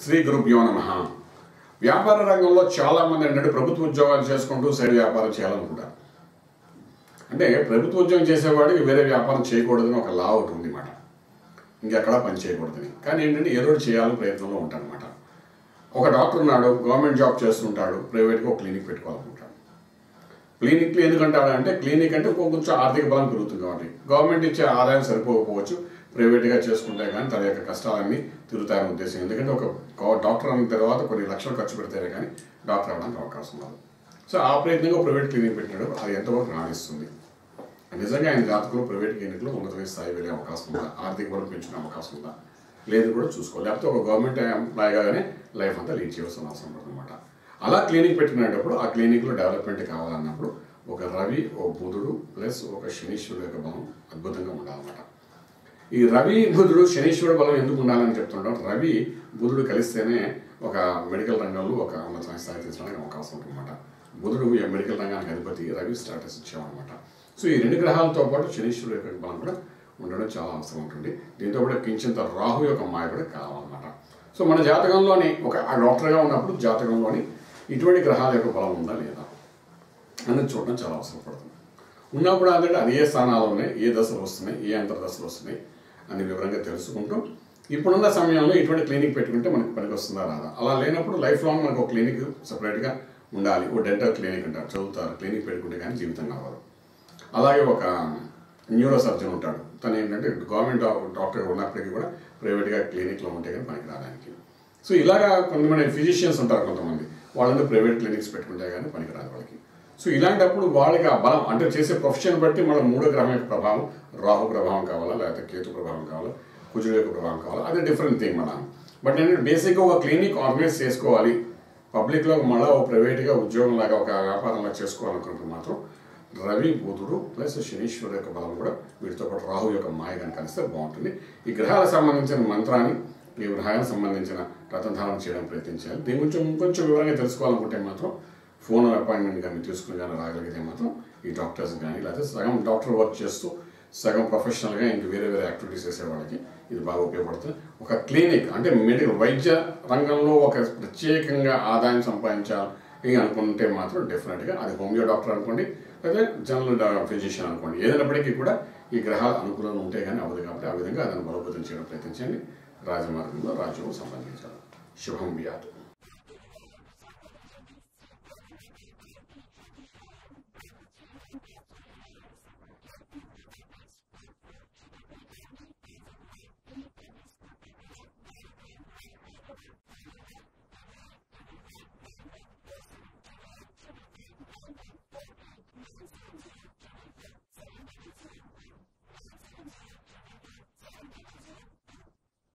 శ్రీ గురుభ్యో నమ వ్యాపార రంగంలో చాలా మంది ఏంటంటే ప్రభుత్వ ఉద్యోగాలు చేసుకుంటూ సైడ్ వ్యాపారం చేయాలనుకుంటారు అంటే ప్రభుత్వ ఉద్యోగం చేసేవాడికి వేరే వ్యాపారం చేయకూడదని ఒక లా ఒకటి ఉంది మాట ఇంకెక్కడా పని చేయకూడదని కానీ ఏంటంటే ఏదో ఒకటి చేయాలని ప్రయత్నంలో ఉంటాడనమాట ఒక డాక్టర్ ఉన్నాడు గవర్నమెంట్ జాబ్ చేస్తుంటాడు ప్రైవేట్గా ఒక క్లినిక్ పెట్టుకోవాలనుకుంటాడు క్లినిక్లు ఎందుకంటాడు అంటే క్లినిక్ అంటే ఇంకో కొంచెం ఆర్థిక బలం పెరుగుతుంది కాబట్టి గవర్నమెంట్ ఇచ్చే ఆదాయం సరిపోకపోవచ్చు ప్రైవేట్గా చేసుకుంటే కానీ తన యొక్క కష్టాలన్నీ తిరుగుతాయని ఉద్దేశం ఎందుకంటే ఒక గవ- డాక్టర్ అన్న తర్వాత కొన్ని లక్షలు ఖర్చు పెడితేనే కానీ డాక్టర్ అవడానికి అవకాశం ఉండదు సో ఆ ప్రయత్నంగా ప్రైవేట్ క్లినిక్ పెట్టాడు అది ఎంతవరకు రాణిస్తుంది నిజంగా ఆయన జాతకంలో ప్రైవేట్ క్లినిక్లో ఉన్నతమైన స్థాయి వెళ్ళే అవకాశం ఉందా ఆర్థిక బలం పెంచుకునే అవకాశం ఉందా లేదు కూడా చూసుకోవాలి లేకపోతే ఒక గవర్నమెంట్ ఎంప్లాయీగానే లైఫ్ అంతా లీడ్ చేయాల్సిన అవసరం పడుతుంది అనమాట అలా క్లినిక్ పెట్టినప్పుడు ఆ క్లినిక్లో డెవలప్మెంట్ కావాలన్నప్పుడు ఒక రవి ఓ బుధుడు ప్లస్ ఒక శనీశ్వరుడు యొక్క బలం అద్భుతంగా ఉండాలన్నమాట ఈ రవి బుధుడు శనీశ్వరుడు బలం ఎందుకు ఉండాలని చెప్తుంటాం రవి బుధుడు కలిస్తేనే ఒక మెడికల్ రంగంలో ఒక ఉన్నతమైన స్థాయి తీసుకోవడానికి అవకాశం ఉంటుందన్నమాట బుధుడు ఈ మెడికల్ రంగానికి అధిపతి రవి స్టాటస్ ఇచ్చామన్నమాట సో ఈ రెండు గ్రహాలతో పాటు శనీశ్వరుడు యొక్క బలం కూడా ఉండడం చాలా అవసరం ఉంటుంది దీంతో కూడా కించింత రాహు యొక్క మాయ కూడా కావాలన్నమాట సో మన జాతకంలోని ఒక ఆ డాక్టర్గా ఉన్నప్పుడు జాతకంలోని ఇటువంటి గ్రహాల యొక్క బలం ఉందా లేదా అనేది చూడడం చాలా అవసరం పడుతుంది ఉన్నప్పుడు అంటే అది ఏ స్థానాలు ఉన్నాయి ఏ దశలు వస్తున్నాయి ఏ అంతర్దశలు వస్తున్నాయి అని వివరంగా తెలుసుకుంటూ ఇప్పుడున్న సమయంలో ఇటువంటి క్లినిక్ పెట్టుకుంటే మనకు పనికి వస్తుందా రాదా అలా లేనప్పుడు లైఫ్ లాంగ్ మనకు ఒక క్లినిక్ సపరేట్గా ఉండాలి ఓ డెంటల్ క్లినిక్ అంటారు చదువుతారు క్లినిక్ పెట్టుకుంటే కానీ జీవితం కావాలి అలాగే ఒక న్యూరో సర్జన్ ఉంటాడు తను ఏంటంటే గవర్నమెంట్ డాక్టర్ ఉన్నప్పటికీ కూడా ప్రైవేట్గా క్లినిక్లో ఉంటే కానీ పనికి రావడానికి సో ఇలాగా కొంతమంది ఫిజిషియన్స్ ఉంటారు కొంతమంది వాళ్ళందరూ ప్రైవేట్ క్లినిక్స్ పెట్టుకుంటే కానీ పనికి రాదు వాళ్ళకి సో ఇలాంటప్పుడు వాళ్ళకి ఆ బలం అంటే చేసే ప్రొఫెషన్ బట్టి మన మూడో గ్రహం యొక్క ప్రభావం రాహు ప్రభావం కావాలా లేకపోతే కేతు ప్రభావం కావాలా కుజుడు యొక్క ప్రభావం కావాలా అదే డిఫరెంట్ థింగ్ మన బట్ నేను బేసిక్గా ఒక క్లినిక్ ఆర్గనైజ్ చేసుకోవాలి పబ్లిక్లో మళ్ళీ ఒక ప్రైవేట్గా ఉద్యోగం లాగా ఒక వ్యాపారంలా చేసుకోవాలనుకుంటే మాత్రం రవి బుధుడు ప్లస్ శనీశ్వరు యొక్క బలం కూడా వీటితో పాటు రాహు యొక్క మాయ కనుక కలిస్తే బాగుంటుంది ఈ గ్రహాలకు సంబంధించిన మంత్రాన్ని ఈ గ్రహాలకు సంబంధించిన రథధారణ చేయడం ప్రయత్నించాలి దీని గురించి ఇంకొంచెం వివరంగా తెలుసుకోవాలనుకుంటే మాత్రం ఫోన్ అపాయింట్మెంట్ కానీ తీసుకుని కానీ రాగలిగితే మాత్రం ఈ డాక్టర్స్ కానీ లేకపోతే సగం డాక్టర్ వర్క్ చేస్తూ సగం ప్రొఫెషనల్గా ఇంక వేరే వేరే యాక్టివిటీస్ చేసే వాళ్ళకి ఇది బాగా ఉపయోగపడుతుంది ఒక క్లినిక్ అంటే మెడికల్ వైద్య రంగంలో ఒక ప్రత్యేకంగా ఆదాయం సంపాదించాలి అనుకుంటే మాత్రం డెఫినెట్గా అది హోమియో డాక్టర్ అనుకోండి లేదా జనరల్ ఫిజిషియన్ అనుకోండి ఏదైనప్పటికీ కూడా ఈ గ్రహాలు అనుకూలంగా ఉంటే కానీ అవ్వదు కాబట్టి ఆ విధంగా దాన్ని బలోపేతం చేయడం ప్రయత్నించండి రాజమార్గంలో రాజ్యం సంబంధించాలి శుభం వ్యాధి